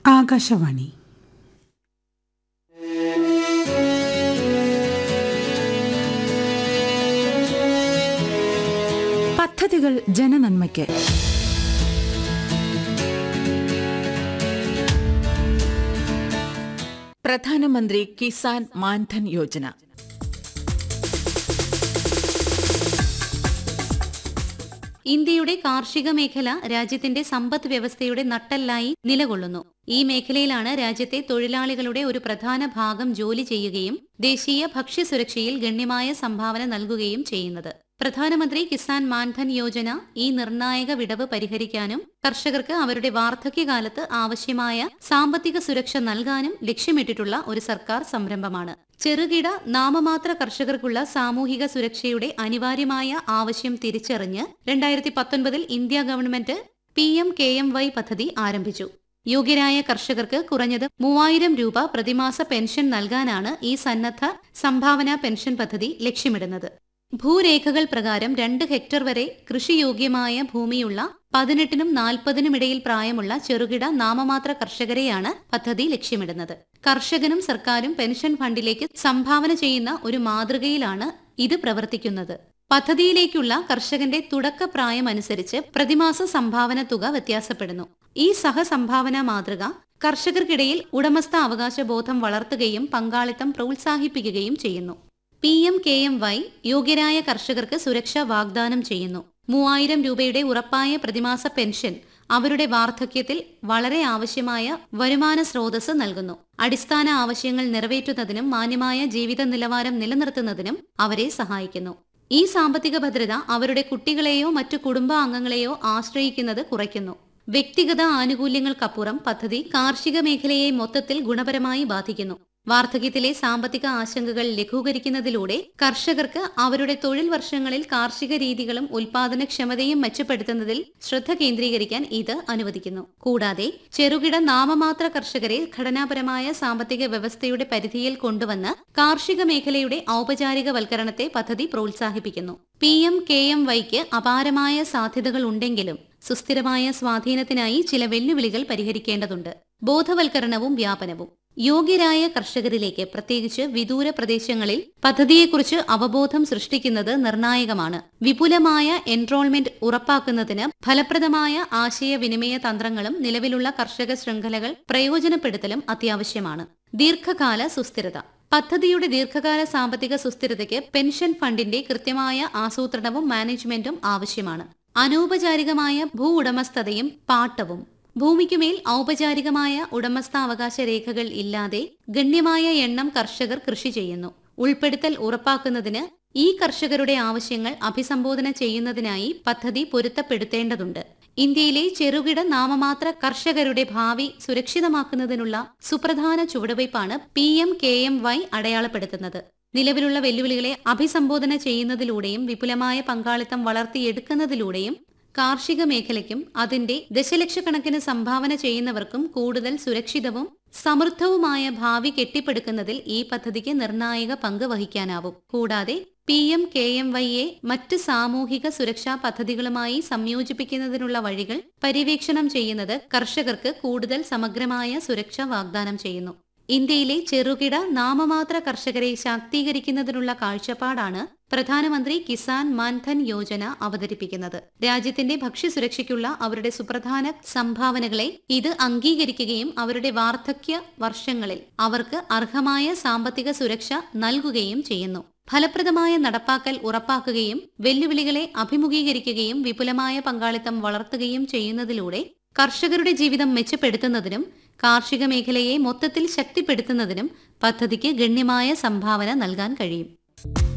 ആകാശവാണി പദ്ധതികൾ ജനനന്മയ്ക്ക് പ്രധാനമന്ത്രി കിസാൻ മാൻധൻ യോജന ഇന്ത്യയുടെ കാർഷിക മേഖല രാജ്യത്തിന്റെ സമ്പദ് വ്യവസ്ഥയുടെ നട്ടെല്ലായി നിലകൊള്ളുന്നു ഈ മേഖലയിലാണ് രാജ്യത്തെ തൊഴിലാളികളുടെ ഒരു പ്രധാന ഭാഗം ജോലി ചെയ്യുകയും ദേശീയ ഭക്ഷ്യസുരക്ഷയിൽ ഗണ്യമായ സംഭാവന നൽകുകയും ചെയ്യുന്നത് പ്രധാനമന്ത്രി കിസാൻ മാൻധൻ യോജന ഈ നിർണായക വിടവ് പരിഹരിക്കാനും കർഷകർക്ക് അവരുടെ വാർദ്ധക്യകാലത്ത് ആവശ്യമായ സാമ്പത്തിക സുരക്ഷ നൽകാനും ലക്ഷ്യമിട്ടിട്ടുള്ള ഒരു സർക്കാർ സംരംഭമാണ് ചെറുകിട നാമമാത്ര കർഷകർക്കുള്ള സാമൂഹിക സുരക്ഷയുടെ അനിവാര്യമായ ആവശ്യം തിരിച്ചറിഞ്ഞ് രണ്ടായിരത്തി പത്തൊൻപതിൽ India government P M K M Y പദ്ധതി ആരംഭിച്ചു യോഗ്യരായ കർഷകർക്ക് കുറഞ്ഞത് മൂവായിരം രൂപ പ്രതിമാസ പെൻഷൻ നൽകാനാണ് ഈ സന്നദ്ധ സംഭാവന പെൻഷൻ പദ്ധതി ലക്ഷ്യമിടുന്നത് ഭൂരേഖകൾ പ്രകാരം രണ്ട് ഹെക്ടർ വരെ കൃഷിയോഗ്യമായ ഭൂമിയുള്ള പതിനെട്ടിനും നാൽപ്പതിനും ഇടയിൽ പ്രായമുള്ള ചെറുകിട നാമമാത്ര കർഷകരെയാണ് പദ്ധതി ലക്ഷ്യമിടുന്നത് കർഷകനും സർക്കാരും പെൻഷൻ ഫണ്ടിലേക്ക് സംഭാവന ചെയ്യുന്ന ഒരു മാതൃകയിലാണ് ഇത് പ്രവർത്തിക്കുന്നത് പദ്ധതിയിലേക്കുള്ള കർഷകന്റെ തുടക്ക പ്രായമനുസരിച്ച് പ്രതിമാസ സംഭാവന തുക വ്യത്യാസപ്പെടുന്നു ഈ സഹസംഭാവന മാതൃക കർഷകർക്കിടയിൽ ഉടമസ്ഥ അവകാശ ബോധം വളർത്തുകയും പങ്കാളിത്തം പ്രോത്സാഹിപ്പിക്കുകയും ചെയ്യുന്നു P M K M Y യോഗ്യരായ കർഷകർക്ക് സുരക്ഷ വാഗ്ദാനം ചെയ്യുന്നു മൂവായിരം രൂപയുടെ ഉറപ്പായ പ്രതിമാസ പെൻഷൻ അവരുടെ വാർദ്ധക്യത്തിൽ വളരെ ആവശ്യമായ വരുമാന സ്രോതസ് നൽകുന്നു അടിസ്ഥാന ആവശ്യങ്ങൾ നിറവേറ്റുന്നതിനും മാന്യമായ ജീവിത നിലവാരം നിലനിർത്തുന്നതിനും അവരെ സഹായിക്കുന്നു ഈ സാമ്പത്തിക ഭദ്രത അവരുടെ കുട്ടികളെയോ മറ്റു കുടുംബാംഗങ്ങളെയോ ആശ്രയിക്കുന്നത് കുറയ്ക്കുന്നു വ്യക്തിഗത ആനുകൂല്യങ്ങൾക്കപ്പുറം പദ്ധതി കാർഷിക മേഖലയെ മൊത്തത്തിൽ ഗുണപരമായി ബാധിക്കുന്നു വാർദ്ധക്യത്തിലെ സാമ്പത്തിക ആശങ്കകൾ ലഘൂകരിക്കുന്നതിലൂടെ കർഷകർക്ക് അവരുടെ തൊഴിൽ വർഷങ്ങളിൽ കാർഷിക രീതികളും ഉൽപാദനക്ഷമതയും മെച്ചപ്പെടുത്തുന്നതിൽ ശ്രദ്ധ കേന്ദ്രീകരിക്കാൻ ഇത് അനുവദിക്കുന്നു കൂടാതെ ചെറുകിട നാമമാത്ര കർഷകരെ ഘടനാപരമായ സാമ്പത്തിക വ്യവസ്ഥയുടെ പരിധിയിൽ കൊണ്ടുവന്ന് കാർഷിക മേഖലയുടെ ഔപചാരികവൽക്കരണത്തെ പദ്ധതി പ്രോത്സാഹിപ്പിക്കുന്നു പി എം കെ എം വൈക്ക് അപാരമായ സാധ്യതകൾ ഉണ്ടെങ്കിലും സുസ്ഥിരമായ സ്വാധീനത്തിനായി ചില വെല്ലുവിളികൾ പരിഹരിക്കേണ്ടതുണ്ട് ബോധവൽക്കരണവും വ്യാപനവും യോഗ്യരായ കർഷകരിലേക്ക് പ്രത്യേകിച്ച് വിദൂര പ്രദേശങ്ങളിൽ പദ്ധതിയെക്കുറിച്ച് അവബോധം സൃഷ്ടിക്കുന്നത് നിർണായകമാണ് വിപുലമായ എൻറോൾമെന്റ് ഉറപ്പാക്കുന്നതിന് ഫലപ്രദമായ ആശയവിനിമയ തന്ത്രങ്ങളും നിലവിലുള്ള കർഷക ശൃംഖലകൾ പ്രയോജനപ്പെടുത്തലും അത്യാവശ്യമാണ് ദീർഘകാല സുസ്ഥിരത പദ്ധതിയുടെ ദീർഘകാല സാമ്പത്തിക സുസ്ഥിരതയ്ക്ക് പെൻഷൻ ഫണ്ടിന്റെ കൃത്യമായ ആസൂത്രണവും മാനേജ്മെന്റും ആവശ്യമാണ് അനൗപചാരികമായ ഭൂ ഉടമസ്ഥതയും പാട്ടവും ഭൂമിക്കുമേൽ ഔപചാരികമായ ഉടമസ്ഥാവകാശ രേഖകൾ ഇല്ലാതെ ഗണ്യമായ എണ്ണം കർഷകർ കൃഷി ചെയ്യുന്നു ഉൾപ്പെടുത്തൽ ഉറപ്പാക്കുന്നതിന് ഈ കർഷകരുടെ ആവശ്യങ്ങൾ അഭിസംബോധന ചെയ്യുന്നതിനായി പദ്ധതി പൊരുത്തപ്പെടുത്തേണ്ടതുണ്ട് ഇന്ത്യയിലെ ചെറുകിട നാമമാത്ര കർഷകരുടെ ഭാവി സുരക്ഷിതമാക്കുന്നതിനുള്ള സുപ്രധാന ചുവടുവയ്പ്പാണ് P M K M Y അടയാളപ്പെടുത്തുന്നത് നിലവിലുള്ള വെല്ലുവിളികളെ അഭിസംബോധന ചെയ്യുന്നതിലൂടെയും വിപുലമായ പങ്കാളിത്തം വളർത്തിയെടുക്കുന്നതിലൂടെയും കാർഷിക മേഖലയ്ക്കും അതിന്റെ ദശലക്ഷക്കണക്കിന് സംഭാവന ചെയ്യുന്നവർക്കും കൂടുതൽ സുരക്ഷിതവും സമൃദ്ധവുമായ ഭാവി കെട്ടിപ്പടുക്കുന്നതിൽ ഈ പദ്ധതിക്ക് നിർണായക പങ്ക് വഹിക്കാനാവും കൂടാതെ പി എം കെ എം വൈയെ മറ്റ് സാമൂഹിക സുരക്ഷാ പദ്ധതികളുമായി സംയോജിപ്പിക്കുന്നതിനുള്ള വഴികൾ പര്യവേക്ഷണം ചെയ്യുന്നത് കർഷകർക്ക് കൂടുതൽ സമഗ്രമായ സുരക്ഷ വാഗ്ദാനം ചെയ്യുന്നു ഇന്ത്യയിലെ ചെറുകിട നാമമാത്ര കർഷകരെ ശാക്തീകരിക്കുന്നതിനുള്ള കാഴ്ചപ്പാടാണ് പ്രധാനമന്ത്രി കിസാൻ മാൻധൻ യോജന അവതരിപ്പിക്കുന്നത് രാജ്യത്തിന്റെ ഭക്ഷ്യസുരക്ഷയ്ക്കുള്ള അവരുടെ സുപ്രധാന സംഭാവനകളെ ഇത് അംഗീകരിക്കുകയും അവരുടെ വാർദ്ധക്യ വർഷങ്ങളിൽ അവർക്ക് അർഹമായ സാമ്പത്തിക സുരക്ഷ നൽകുകയും ചെയ്യുന്നു ഫലപ്രദമായ നടപ്പാക്കൽ ഉറപ്പാക്കുകയും വെല്ലുവിളികളെ അഭിമുഖീകരിക്കുകയും വിപുലമായ പങ്കാളിത്തം വളർത്തുകയും ചെയ്യുന്നതിലൂടെ കർഷകരുടെ ജീവിതം മെച്ചപ്പെടുത്തുന്നതിനും കാർഷിക മേഖലയെ മൊത്തത്തിൽ ശക്തിപ്പെടുത്തുന്നതിനും പദ്ധതിക്ക് ഗണ്യമായ സംഭാവന നൽകാൻ കഴിയും